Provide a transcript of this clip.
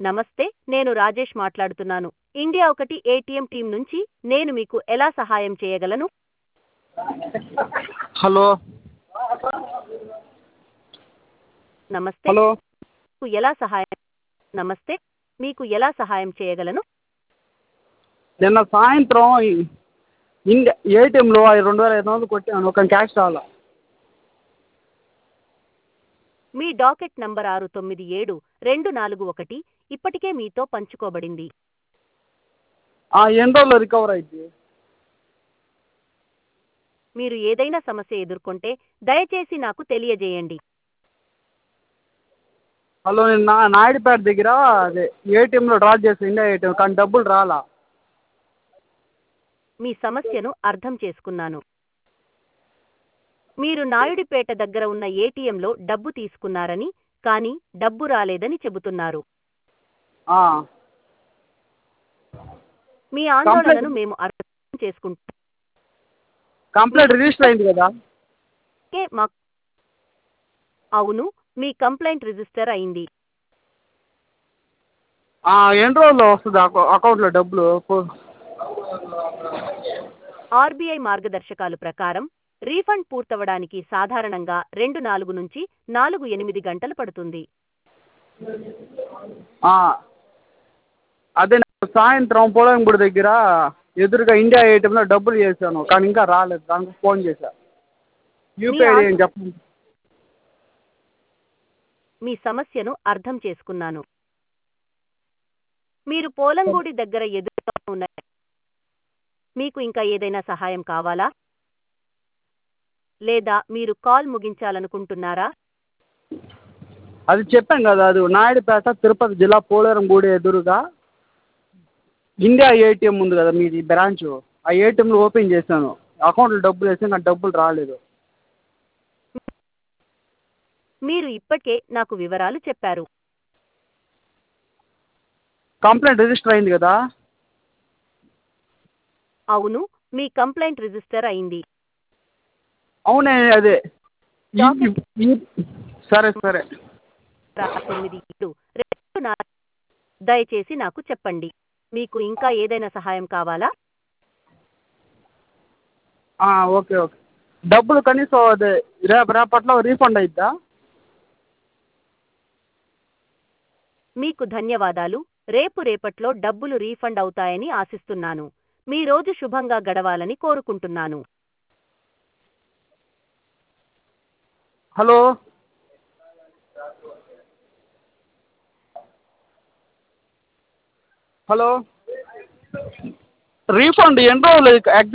నమస్తే నేను రాజేష్ మాట్లాడుతున్నాను ఇండియా ఒకటి ఏటీఎం టీం నుంచి నేను మీకు ఎలా సహాయం చేయగలను హలో నమస్తే హలో మీకు ఎలా సహాయం నమస్తే మీకు ఎలా సహాయం చేయగలను నిన్న సాయంత్రం ఇండియా ఏటీఎంలో రెండు వేల ఐదు వందలు కొట్టాను ఒక క్యాష్ రావాల మీ డాకెట్ నంబర్ ఆరు తొమ్మిది ఏడు రెండు నాలుగు ఒకటి ఇప్పటికే మీతో పంచుకోబడింది ఎన్ని రోజుల్లో రికవర్ అయింది మీరు ఏదైనా సమస్య ఎదుర్కొంటే దయచేసి నాకు తెలియజేయండి హలో నేను నా నాయుడుపేట దగ్గర అదే ఏటీఎంలో డ్రా చేసాను ఇండియా ఏటీఎం కానీ డబ్బులు రాలా మీ సమస్యను అర్థం చేసుకున్నాను మీరు నాయుడిపేట దగ్గర ఉన్న ఏటీఎంలో డబ్బు తీసుకున్నారని కానీ డబ్బు రాలేదని చెబుతున్నారు ఆ, మీ ఆందోళనను మేము అర్థం చేసుకుంటే కంప్లైంట్ రిజిస్టర్ అయింది కదా మా అవును మీ కంప్లైంట్ రిజిస్టర్ అయింది ఆ, ఎన్ని రోజుల్లో వస్తుంది అకౌ అకౌంట్లో డబ్బులు ఫో- ఆర్బీఐ మార్గదర్శకాలు ప్రకారం రీఫండ్ పూర్తవడానికి సాధారణంగా రెండు నాలుగు నుంచి నాలుగు ఎనిమిది గంటలు పడుతుంది ఆ, అదే నేను సాయంత్రం పోలంగుడి దగ్గర ఎదురుగా ఇండియా ఏటీఎంలో డబ్బులు వేసాను కానీ ఇంకా రాలేదు దానికి ఫోన్ చేశా యూపీఐ మీ అని చెప్పండి మీ సమస్యను అర్థం చేసుకున్నాను మీరు పోలంగూడి దగ్గర ఎదురుగా ఉన్న మీకు ఇంకా ఏదైనా సహాయం కావాలా లేదా మీరు కాల్ ముగించాలనుకుంటున్నారా అది చెప్పాం కదా అది నాయుడుపేట తిరుపతి జిల్లా పోలేరం గుడి ఎదురుగా ఇండియా ఏటీఎం ఉంది కదా మీది బ్రాంచ్ ఆ ఏటీఎంలో ఓపెన్ చేశాను అకౌంట్లో డబ్బులు వేసి నాకు డబ్బులు రాలేదు మీరు ఇప్పటికే నాకు వివరాలు చెప్పారు కంప్లైంట్ రిజిస్టర్ అయింది కదా అవును మీ కంప్లైంట్ రిజిస్టర్ అయింది అవునే అదే ఈ- ఈ- సరే సరే రా- తొమ్మిది ఏడు రెండు నాలుగు దయచేసి నాకు చెప్పండి మీకు ఇంకా ఏదైనా సహాయం కావాలా ఆ, ఓకే ఓకే డబ్బులు కనీసం అదే రేపు రేపట్లో రీఫండ్ అయిద్దా మీకు ధన్యవాదాలు రేపు రేపట్లో డబ్బులు రీఫండ్ అవుతాయని ఆశిస్తున్నాను మీ రోజు శుభంగా గడవాలని కోరుకుంటున్నాను హలో హలో రీఫండ్ ఎన్ని రోజులు